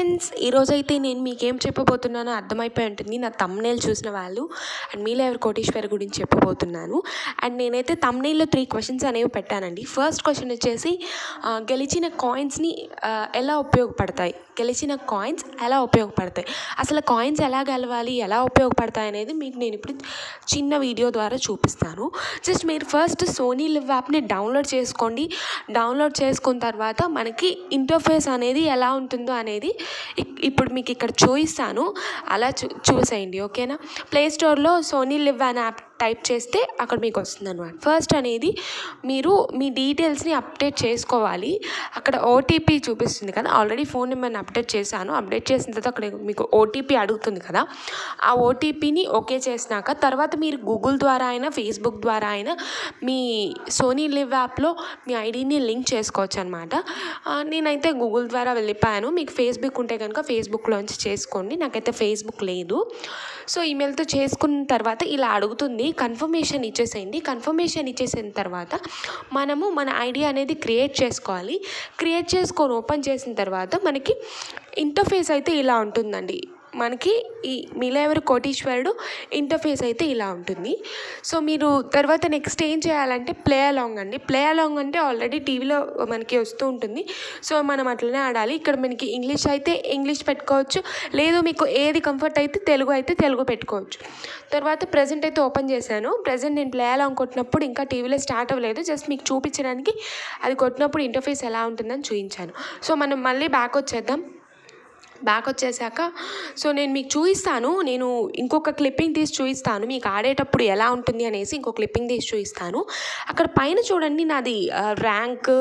friends ఈరోజైతే నేను మీకేం చెప్పబోతున్నానో అర్థమైపోయి ఉంటుంది నా తమ్నేల్ చూసిన వాళ్ళు అండ్ మీలో ఎవరు కోటేశ్వర్ గురించి చెప్పబోతున్నాను అండ్ నేనైతే తమ్నేల్లో త్రీ క్వశ్చన్స్ అనేవి పెట్టానండి ఫస్ట్ క్వశ్చన్ వచ్చేసి ఆ, గెలిచిన కాయిన్స్ని ఎలా ఉపయోగపడతాయి గెలిచిన కాయిన్స్ ఎలా ఉపయోగపడతాయి అసలు కాయిన్స్ ఎలా గెలవాలి ఎలా ఉపయోగపడతాయి అనేది మీకు నేను ఇప్పుడు చిన్న వీడియో ద్వారా చూపిస్తాను జస్ట్ మీరు ఫస్ట్ సోనీ లివ్ యాప్ని డౌన్లోడ్ చేసుకోండి డౌన్లోడ్ చేసుకున్న తర్వాత మనకి ఇంటర్ఫేస్ అనేది ఎలా ఉంటుందో అనేది ఇక్- ఇప్పుడు మీకు ఇక్కడ చూపిస్తాను అలా చూ చూసేయండి ఓకేనా ప్లే స్టోర్లో సోనీ లివ్ అనే యాప్ టైప్ చేస్తే అక్కడ మీకు వస్తుంది అనమాట ఫస్ట్ అనేది మీరు మీ డీటెయిల్స్ని అప్డేట్ చేసుకోవాలి అక్కడ ఓటీపీ చూపిస్తుంది కదా ఆల్రెడీ ఫోన్ నెంబర్ని అప్డేట్ చేశాను అప్డేట్ చేసిన తర్వాత అక్కడ మీకు ఓటీపీ అడుగుతుంది కదా ఆ ఓటీపీని ఓకే చేసినాక తర్వాత మీరు గూగుల్ ద్వారా అయినా ఫేస్బుక్ ద్వారా అయినా మీ సోనీ లివ్ యాప్లో మీ ఐడిని లింక్ చేసుకోవచ్చు అనమాట నేనైతే గూగుల్ ద్వారా వెళ్ళిపోయాను మీకు ఫేస్బుక్ ఉంటే కనుక ఫేస్బుక్లోంచి చేసుకోండి నాకైతే ఫేస్బుక్ లేదు సో ఈమెయిల్తో చేసుకున్న తర్వాత ఇలా అడుగుతుంది కన్ఫర్మేషన్ ఇచ్చేసేయండి కన్ఫర్మేషన్ ఇచ్చేసిన తర్వాత మనము మన ఐడి అనేది క్రియేట్ చేసుకోవాలి క్రియేట్ చేసుకొని ఓపెన్ చేసిన తర్వాత మనకి ఇంటర్ఫేస్ అయితే ఇలా ఉంటుందండి మనకి ఈ మీలేవరు కోటీశ్వరుడు ఇంటర్ఫేస్ అయితే ఇలా ఉంటుంది సో మీరు తర్వాత నెక్స్ట్ ఏం చేయాలంటే ప్లే అలాంగ్ అండి ప్లే అలాంగ్ అంటే ఆల్రెడీ టీవీలో మనకి వస్తూ ఉంటుంది సో మనం అట్లనే ఆడాలి ఇక్కడ మనకి ఇంగ్లీష్ అయితే ఇంగ్లీష్ పెట్టుకోవచ్చు లేదు మీకు ఏది కంఫర్ట్ అయితే తెలుగు అయితే తెలుగు పెట్టుకోవచ్చు తర్వాత ప్రజెంట్ అయితే ఓపెన్ చేశాను ప్రజెంట్ నేను ప్లే అలాంగ్ కొట్టినప్పుడు ఇంకా టీవీలో స్టార్ట్ అవ్వలేదు జస్ట్ మీకు చూపించడానికి అది కొట్టినప్పుడు ఇంటర్ఫేస్ ఎలా ఉంటుందని చూపించాను సో మనం మళ్ళీ బ్యాక్ వచ్చేద్దాం బ్యాక్ వచ్చేసాక సో నేను మీకు చూపిస్తాను నేను ఇంకొక క్లిప్పింగ్ తీసి చూపిస్తాను మీకు ఆడేటప్పుడు ఎలా ఉంటుంది అనేసి ఇంకో క్లిప్పింగ్ తీసి చూపిస్తాను అక్కడ పైన చూడండి నాది ర్యాంక్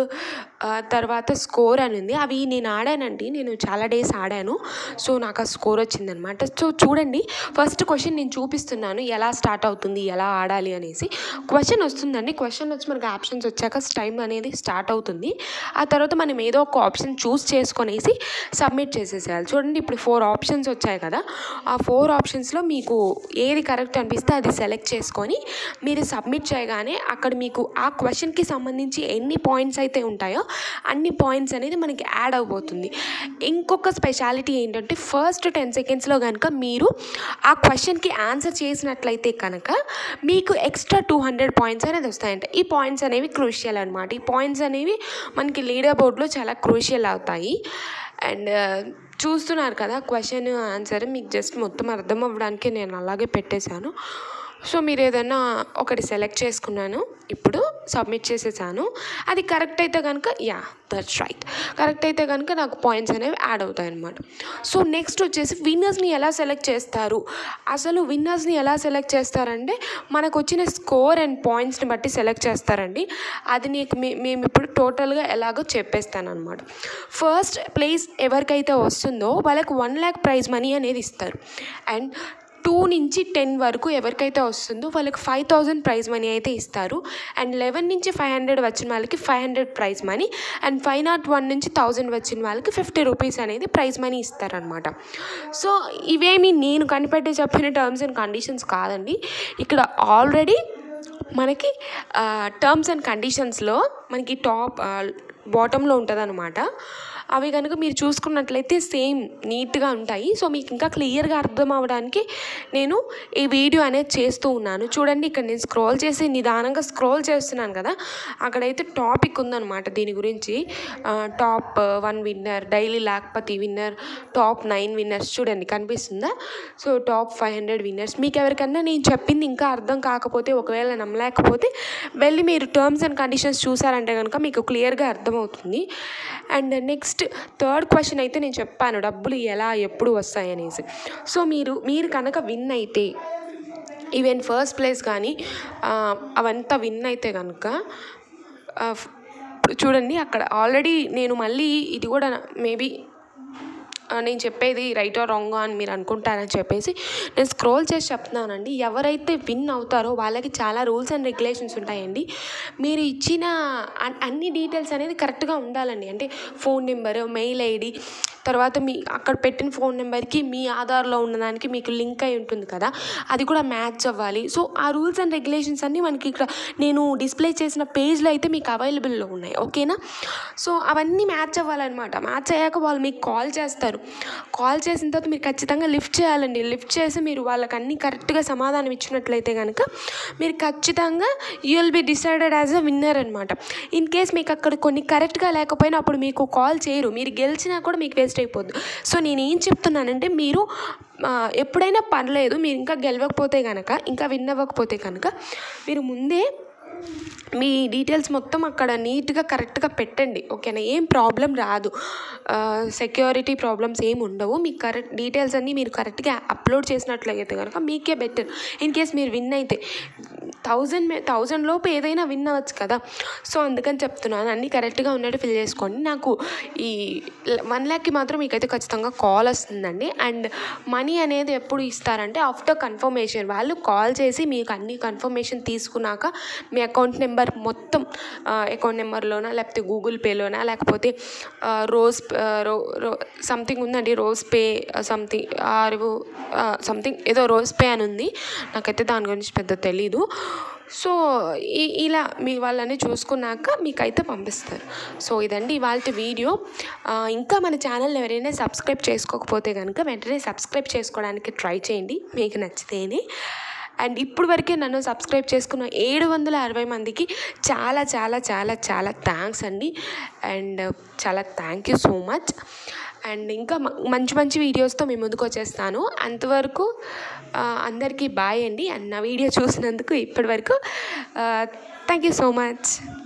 తర్వాత స్కోర్ అని ఉంది అవి నేను ఆడానండి నేను చాలా డేస్ ఆడాను సో నాకు ఆ స్కోర్ వచ్చిందనమాట సో చూడండి ఫస్ట్ క్వశ్చన్ నేను చూపిస్తున్నాను ఎలా స్టార్ట్ అవుతుంది ఎలా ఆడాలి అనేసి క్వశ్చన్ వస్తుందండి క్వశ్చన్ వచ్చి మనకి ఆప్షన్స్ వచ్చాక టైం అనేది స్టార్ట్ అవుతుంది ఆ తర్వాత మనం ఏదో ఒక ఆప్షన్ చూస్ చేసుకొనేసి సబ్మిట్ చేసేసేయాలి చూడండి ఇప్పుడు ఫోర్ ఆప్షన్స్ వచ్చాయి కదా ఆ ఫోర్ ఆప్షన్స్లో మీకు ఏది కరెక్ట్ అనిపిస్తే అది సెలెక్ట్ చేసుకొని మీరు సబ్మిట్ చేయగానే అక్కడ మీకు ఆ క్వశ్చన్కి సంబంధించి ఎన్ని పాయింట్స్ అయితే ఉంటాయో అన్ని పాయింట్స్ అనేది మనకి యాడ్ అవబోతుంది ఇంకొక స్పెషాలిటీ ఏంటంటే ఫస్ట్ టెన్ సెకండ్స్లో కనుక మీరు ఆ క్వశ్చన్కి ఆన్సర్ చేసినట్లయితే కనుక మీకు ఎక్స్ట్రా టూ హండ్రెడ్ పాయింట్స్ అనేది వస్తాయంట ఈ పాయింట్స్ అనేవి క్రూషియల్ అనమాట ఈ పాయింట్స్ అనేవి మనకి లీడర్ బోర్డ్లో చాలా క్రూషియల్ అవుతాయి అండ్ చూస్తున్నారు కదా క్వశ్చన్ ఆన్సర్ మీకు జస్ట్ మొత్తం అర్థం అవ్వడానికి నేను అలాగే పెట్టేశాను సో మీరు ఏదైనా ఒకటి సెలెక్ట్ చేసుకున్నాను ఇప్పుడు సబ్మిట్ చేసేసాను అది కరెక్ట్ అయితే కనుక యా దట్స్ రైట్ కరెక్ట్ అయితే కనుక నాకు పాయింట్స్ అనేవి యాడ్ అవుతాయి అనమాట సో నెక్స్ట్ వచ్చేసి విన్నర్స్ని ఎలా సెలెక్ట్ చేస్తారు అసలు విన్నర్స్ని ఎలా సెలెక్ట్ చేస్తారంటే మనకు వచ్చిన స్కోర్ అండ్ పాయింట్స్ని బట్టి సెలెక్ట్ చేస్తారండి అది నీకు మే మేము ఇప్పుడు టోటల్గా ఎలాగో చెప్పేస్తాను అనమాట ఫస్ట్ ప్లేస్ ఎవరికైతే వస్తుందో వాళ్ళకి వన్ ల్యాక్ ప్రైజ్ మనీ అనేది ఇస్తారు అండ్ టూ నుంచి టెన్ వరకు ఎవరికైతే వస్తుందో వాళ్ళకి ఫైవ్ థౌజండ్ ప్రైజ్ మనీ అయితే ఇస్తారు అండ్ లెవెన్ నుంచి ఫైవ్ హండ్రెడ్ వచ్చిన వాళ్ళకి five hundred prize money and five not one నుంచి థౌజండ్ వచ్చిన వాళ్ళకి ఫిఫ్టీ రూపీస్ అనేది ప్రైజ్ మనీ ఇస్తారనమాట సో ఇవేమి నేను కనిపెట్టి చెప్పిన టర్మ్స్ అండ్ కండిషన్స్ కాదండి ఇక్కడ ఆల్రెడీ మనకి టర్మ్స్ అండ్ కండిషన్స్లో మనకి టాప్ బాటంలో ఉంటుంది అనమాట అవి కనుక మీరు చూసుకున్నట్లయితే సేమ్ నీట్గా ఉంటాయి సో మీకు ఇంకా క్లియర్గా అర్థం అవ్వడానికి నేను ఈ వీడియో అనేది చేస్తూ ఉన్నాను చూడండి ఇక్కడ నేను స్క్రోల్ చేసి నిదానంగా స్క్రోల్ చేస్తున్నాను కదా అక్కడైతే టాపిక్ ఉందన్నమాట దీని గురించి టాప్ వన్ విన్నర్ డైలీ లాక్పతి విన్నర్ టాప్ నైన్ విన్నర్స్ చూడండి కనిపిస్తుందా so top five hundred winners మీకు ఎవరికన్నా నేను చెప్పింది ఇంకా అర్థం కాకపోతే ఒకవేళ నమ్మలేకపోతే వెళ్ళి మీరు టర్మ్స్ అండ్ కండిషన్స్ చూసారంటే కనుక మీకు క్లియర్గా అర్థమవుతుంది అండ్ నెక్స్ట్ థర్డ్ క్వశ్చన్ అయితే నేను చెప్పాను డబ్బులు ఎలా ఎప్పుడు వస్తాయి అనేసి సో మీరు మీరు కనుక విన్ అయితే ఈవెన్ ఫస్ట్ ప్లేస్ కానీ ఆ, అవంతా విన్ అయితే కనుక ఆ, ఫ్- ఇప్పుడు చూడండి అక్కడ ఆల్రెడీ నేను మళ్ళీ ఇది కూడా మేబీ నేను చెప్పేది రైట్ ఆర్ రాంగ్ అని మీరు అనుకుంటారని చెప్పేసి నేను స్క్రోల్ చేసి చెప్తున్నానండి ఎవరైతే విన్ అవుతారో వాళ్ళకి చాలా రూల్స్ అండ్ రెగ్యులేషన్స్ ఉంటాయండి మీరు ఇచ్చిన అన్- అన్ని డీటెయిల్స్ అనేది కరెక్ట్గా ఉండాలండి అంటే ఫోన్ నెంబర్ మెయిల్ ఐడి తర్వాత మీ అక్కడ పెట్టిన ఫోన్ నెంబర్కి మీ ఆధార్లో ఉన్నదానికి మీకు లింక్ అయి ఉంటుంది కదా అది కూడా మ్యాచ్ అవ్వాలి సో ఆ రూల్స్ అండ్ రెగ్యులేషన్స్ అన్నీ మనకి ఇక్కడ నేను డిస్ప్లే చేసిన పేజ్లో అయితే మీకు అవైలబుల్లో ఉన్నాయి ఓకేనా సో అవన్నీ మ్యాచ్ అవ్వాలన్నమాట మ్యాచ్ అయ్యాక వాళ్ళు మీకు కాల్ చేస్తారు చేస్తారు కాల్ చేసిన తర్వాత మీరు ఖచ్చితంగా లిఫ్ట్ చేయాలండి లిఫ్ట్ చేసి మీరు వాళ్ళకి అన్ని కరెక్ట్గా సమాధానం ఇచ్చినట్లయితే కనుక మీరు ఖచ్చితంగా you will be decided as a winner అనమాట ఇన్ కేస్ మీకు అక్కడ కొన్ని కరెక్ట్గా లేకపోయినా అప్పుడు మీకు కాల్ చేయరు మీరు గెలిచినా కూడా మీకు వేస్ట్ అయిపోద్ది సో నేను ఏం చెప్తున్నానంటే మీరు ఆ, ఎప్పుడైనా పర్లేదు మీరు ఇంకా గెలవకపోతే కనుక ఇంకా విన్ అవ్వకపోతే కనుక మీరు ముందే మీ డీటెయిల్స్ మొత్తం అక్కడ నీట్గా కరెక్ట్గా పెట్టండి ఓకేనా ఏం ప్రాబ్లం రాదు సెక్యూరిటీ ప్రాబ్లమ్స్ ఏమి ఉండవు మీ కరెక్ట్ డీటెయిల్స్ అన్నీ మీరు కరెక్ట్గా అప్లోడ్ చేసినట్లయితే కనుక మీకే బెటర్ ఇన్ కేస్ మీరు విన్ అయితే థౌజండ్ థౌజండ్ లోపు ఏదైనా విన్ అవ్వచ్చు కదా సో అందుకని చెప్తున్నాను అన్నీ కరెక్ట్గా ఉన్నట్టు ఫిల్ చేసుకోండి నాకు ఈ వన్ ల్యాక్కి మాత్రం మీకైతే ఖచ్చితంగా కాల్ వస్తుందండి అండ్ మనీ అనేది ఎప్పుడు ఇస్తారంటే ఆఫ్టర్ కన్ఫర్మేషన్ వాళ్ళు కాల్ చేసి మీకు అన్ని కన్ఫర్మేషన్ తీసుకున్నాక మీ అకౌంట్ నెంబర్ మొత్తం అకౌంట్ నెంబర్లోనా లేకపోతే గూగుల్ పేలోనా లేకపోతే ఆ, రోజ్ ఆ, రో రో సంథింగ్ ఉందండి రోజ్ పే సంథింగ్ ఆరు సంథింగ్ ఏదో రోజ్ పే అని ఉంది నాకైతే దాని గురించి పెద్ద తెలీదు సో ఈ- ఇలా మీ వాళ్ళని చూసుకున్నాక మీకైతే పంపిస్తారు సో ఇదండి ఇవాళ వీడియో ఆ, ఇంకా మన ఛానల్ ఎవరైనా సబ్స్క్రైబ్ చేసుకోకపోతే కనుక వెంటనే సబ్స్క్రైబ్ చేసుకోవడానికి ట్రై చేయండి మీకు నచ్చితేనే అండ్ ఇప్పుడు వరకే నన్ను సబ్స్క్రైబ్ చేసుకున్న ఏడు వందల అరవై మందికి చాలా చాలా చాలా చాలా థ్యాంక్స్ అండి అండ్ చాలా thank you so much and ఇంకా మ- మంచి మంచి వీడియోస్తో మీ ముందుకు వచ్చేస్తాను అంతవరకు ఆ, అందరికీ బాయ్ అండి అండ్ నా వీడియో చూసినందుకు ఇప్పటి వరకు థ్యాంక్ యూ సో మచ్